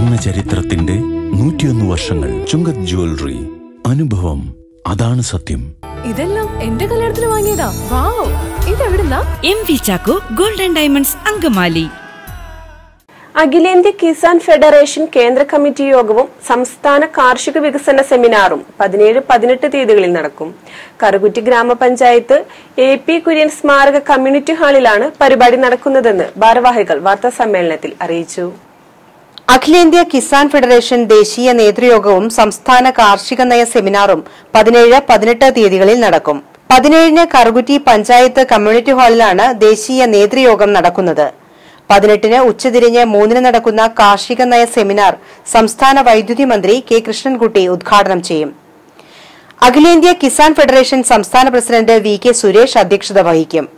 സ്വർണ്ണ ചരിത്രത്തിന്റെ നൂറ്റിയൊന്ന് വർഷങ്ങൾ ചുങ്കത് ജ്വല്ലറി അനുഭവം അതാണ് സത്യം ഇതെല്ലാം എന്റെ കല്യാണത്തിന് വാങ്ങിയതാ വാവ് ഇതെവിടുന്നാ M V Chacko golden diamonds Angamaly അഖിലേന്ത്യ കിസാൻ ഫെഡറേഷൻ കേന്ദ്ര കമ്മിറ്റി യോഗവും സംസ്ഥാന കാർഷിക വികസന സെമിനാറും പതിനേഴ് പതിനെട്ട് തീയതികളിൽ നടക്കും കറുകുറ്റി ഗ്രാമപഞ്ചായത്ത് എ പി കുര്യൻ സ്മാരക കമ്മ്യൂണിറ്റി ഹാളിലാണ് പരിപാടി നടക്കുന്നതെന്ന് ഭാരവാഹികൾ വാർത്താ സമ്മേളനത്തിൽ അറിയിച്ചു അഖിലേന്ത്യാ കിസാൻ ഫെഡറേഷൻ ദേശീയ നേതൃയോഗവും സംസ്ഥാന കാർഷിക നയ സെമിനാറും പതിനേഴ് പതിനെട്ട് തീയതികളിൽ നടക്കും പതിനേഴിന് കറുകുറ്റി പഞ്ചായത്ത് കമ്മ്യൂണിറ്റി ഹാളിലാണ് ദേശീയ നേതൃയോഗം നടക്കുന്നത് പതിനെട്ടിന് ഉച്ചതിരിഞ്ഞ് മൂന്നിന് നടക്കുന്ന കാർഷിക നയ സെമിനാർ സംസ്ഥാന വൈദ്യുതി മന്ത്രി കെ കൃഷ്ണൻകുട്ടി ഉദ്ഘാടനം ചെയ്യും അഖിലേന്ത്യാ കിസാൻ ഫെഡറേഷൻ സംസ്ഥാന പ്രസിഡന്റ് വി കെ സുരേഷ് അധ്യക്ഷത വഹിക്കും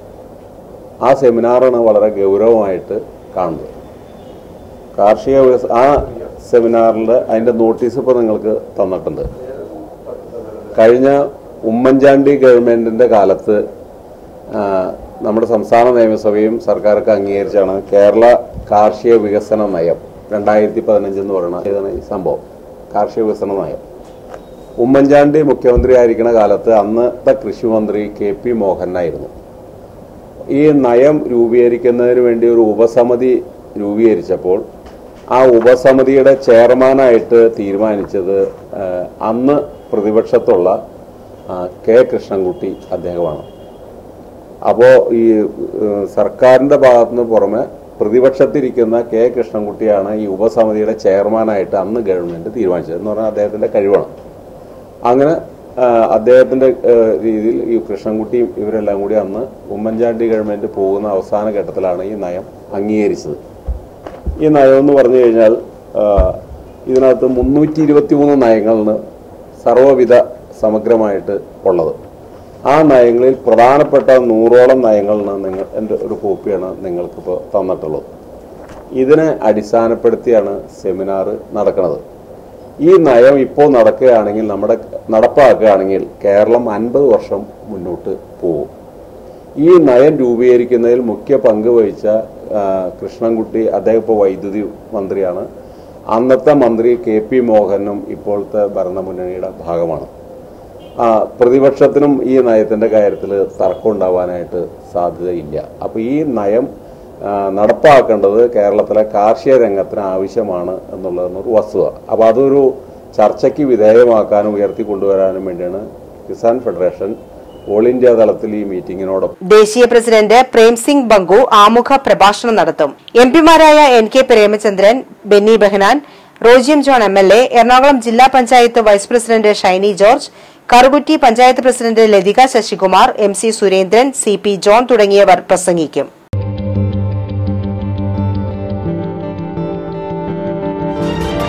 ആ സെമിനാറാണ് വളരെ ഗൗരവമായിട്ട് കാണുന്നത് കാർഷിക വികസ ആ സെമിനാറിൽ അതിൻ്റെ നോട്ടീസ് ഇപ്പോൾ നിങ്ങൾക്ക് തന്നിട്ടുണ്ട് കഴിഞ്ഞ ഉമ്മൻചാണ്ടി ഗവൺമെൻറ്റിൻ്റെ കാലത്ത് ആ, നമ്മുടെ സംസ്ഥാന നിയമസഭയും സർക്കാരൊക്കെ അംഗീകരിച്ചാണ് കേരള കാർഷിക വികസന നയം രണ്ടായിരത്തി പതിനഞ്ച് എന്ന് പറയുന്ന ഇതാണ് ഈ സംഭവം കാർഷിക വികസന നയം ഉമ്മൻചാണ്ടി മുഖ്യമന്ത്രി ആയിരിക്കുന്ന കാലത്ത് അന്നത്തെ കൃഷിമന്ത്രി കെ പി മോഹനായിരുന്നു ഈ നയം രൂപീകരിക്കുന്നതിന് വേണ്ടി ഒരു ഉപസമിതി രൂപീകരിച്ചപ്പോൾ ആ ഉപസമിതിയുടെ ചെയർമാനായിട്ട് തീരുമാനിച്ചത് ആ, അന്ന് പ്രതിപക്ഷത്തുള്ള ആ, കെ കൃഷ്ണൻകുട്ടി അദ്ദേഹമാണ് അപ്പോൾ ഈ ഏഹ്, സർക്കാരിൻ്റെ ഭാഗത്തുനിന്ന് പുറമെ പ്രതിപക്ഷത്തിരിക്കുന്ന കെ കൃഷ്ണൻകുട്ടിയാണ് ഈ ഉപസമിതിയുടെ ചെയർമാനായിട്ട് അന്ന് ഗവൺമെൻറ് തീരുമാനിച്ചത് എന്ന് പറഞ്ഞാൽ അദ്ദേഹത്തിൻ്റെ കഴിവാണ് അങ്ങനെ ആ, അദ്ദേഹത്തിന്റെ ആ, രീതിയിൽ ഈ കൃഷ്ണൻകുട്ടിയും ഇവരെല്ലാം കൂടി അന്ന് ഉമ്മൻചാണ്ടി ഗവൺമെന്റ് പോകുന്ന അവസാന ഘട്ടത്തിലാണ് ഈ നയം അംഗീകരിച്ചത് ഈ നയം എന്ന് പറഞ്ഞു കഴിഞ്ഞാൽ ആ, ഇതിനകത്ത് മുന്നൂറ്റി ഇരുപത്തി മൂന്ന് നയങ്ങളാണ് സർവ്വവിധ സമഗ്രമായിട്ട് ഉള്ളത് ആ നയങ്ങളിൽ പ്രധാനപ്പെട്ട നൂറോളം നയങ്ങളാണ് നിങ്ങൾ എൻ്റെ ഒരു കോപ്പിയാണ് നിങ്ങൾക്കിപ്പോൾ തന്നിട്ടുള്ളത് ഇതിനെ അടിസ്ഥാനപ്പെടുത്തിയാണ് സെമിനാർ നടക്കുന്നത് ഈ നയം ഇപ്പോൾ നടക്കുകയാണെങ്കിൽ നമ്മുടെ നടപ്പാക്കുകയാണെങ്കിൽ കേരളം അൻപത് വർഷം മുന്നോട്ട് പോകും ഈ നയം രൂപീകരിക്കുന്നതിൽ മുഖ്യ പങ്ക് വഹിച്ച ആ, കൃഷ്ണൻകുട്ടി അദ്ദേഹം ഇപ്പോൾ വൈദ്യുതി മന്ത്രിയാണ് അന്നത്തെ മന്ത്രി കെ പി മോഹനും ഇപ്പോഴത്തെ ഭരണമുന്നണിയുടെ ഭാഗമാണ് ആ, പ്രതിപക്ഷത്തിനും ഈ നയത്തിന്റെ കാര്യത്തിൽ തർക്കം ഉണ്ടാവാനായിട്ട് സാധ്യതയില്ല അപ്പോൾ ഈ നയം ആ, നടപ്പാക്കേണ്ടത് കേരളത്തിലെ കാർഷിക രംഗത്തിന് ആവശ്യമാണ് എന്നുള്ളതെന്നൊരു വസ്തുത അപ്പോൾ അതൊരു ചർച്ചയ്ക്ക് വിധേയമാക്കാനും ഉയർത്തിക്കൊണ്ടുവരാനും വേണ്ടിയാണ് കിസാൻ ഫെഡറേഷൻ ഓൾ ഇന്ത്യ തലത്തിൽ ഈ മീറ്റിങ്ങിനോടൊപ്പം ദേശീയ പ്രസിഡന്റ് പ്രേംസിംഗ് ബംഗു ആമുഖ പ്രഭാഷണം നടത്തും എം പിമാരായ എൻ കെ പ്രേമചന്ദ്രൻ ബെന്നി ബെഹനാൻ റോജിയം John M L A Ernakulam ജില്ലാ panchayat vice president Shiny George Karukutty panchayat president Latika Sasikumar M C Surendran C P John തുടങ്ങിയവർ പ്രസംഗിക്കും